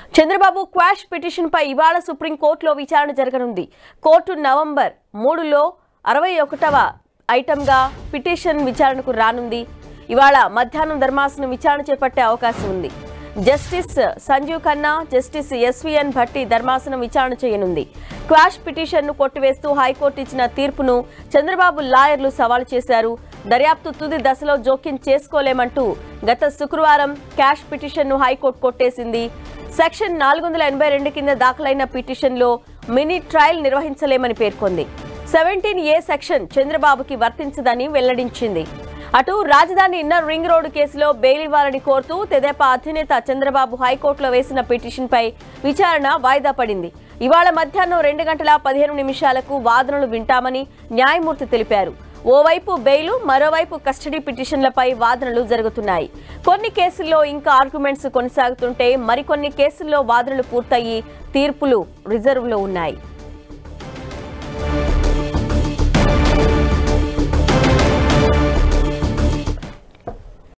Chandrababu quash petition పై ఇవాళ సుప్రీంకోర్టులో విచారణ జరగనుంది కోర్టు నవంబర్ మూడులో అరవై ఒకటవ ఐటంగా పిటిషన్ విచారణకు రానుంది ఇవాళ మధ్యాహ్నం ధర్మాసనం విచారణ చేపట్టే అవకాశం ఉంది justice Sanjiv Khanna justice S V N Bhatti ధర్మాసనం విచారణ చేయనుంది క్వాష్ పిటిషన్ను కొట్టివేస్తూ హైకోర్టు ఇచ్చిన తీర్పును చంద్రబాబు లాయర్లు సవాల్ చేశారు దర్యాప్తు తుది దశలో జోక్యం చేసుకోలేమంటూ గత శుక్రవారం క్యాష్ పిటిషన్ను హైకోర్టు కొట్టేసింది సెక్షన్ నాలుగు వందల ఎనభై రెండు కింద దాఖలైన పిటిషన్లో మినీ ట్రయల్ నిర్వహించలేమని పేర్కొంది సెవెంటీన్ ఏ సెక్షన్ చంద్రబాబుకి వర్తించదని వెల్లడించింది అటు రాజధాని ఇన్నర్ రింగ్ రోడ్డు కేసులో బెయిల్ ఇవ్వాలని కోరుతూ తెదేపా అధినేత చంద్రబాబు హైకోర్టులో వేసిన పిటిషన్పై విచారణ వాయిదా పడింది ఇవాళ మధ్యాహ్నం రెండు గంటల పదిహేను నిమిషాలకు వాదనలు వింటామని న్యాయమూర్తి తెలిపారు ఓవైపు బెయిలు మరోవైపు కస్టడీ పిటిషన్లపై వాదనలు జరుగుతున్నాయి కొన్ని కేసుల్లో ఇంకా ఆర్గ్యుమెంట్స్ కొనసాగుతుంటే మరికొన్ని కేసుల్లో వాదనలు పూర్తయి తీర్పులు రిజర్వ్లో ఉన్నాయి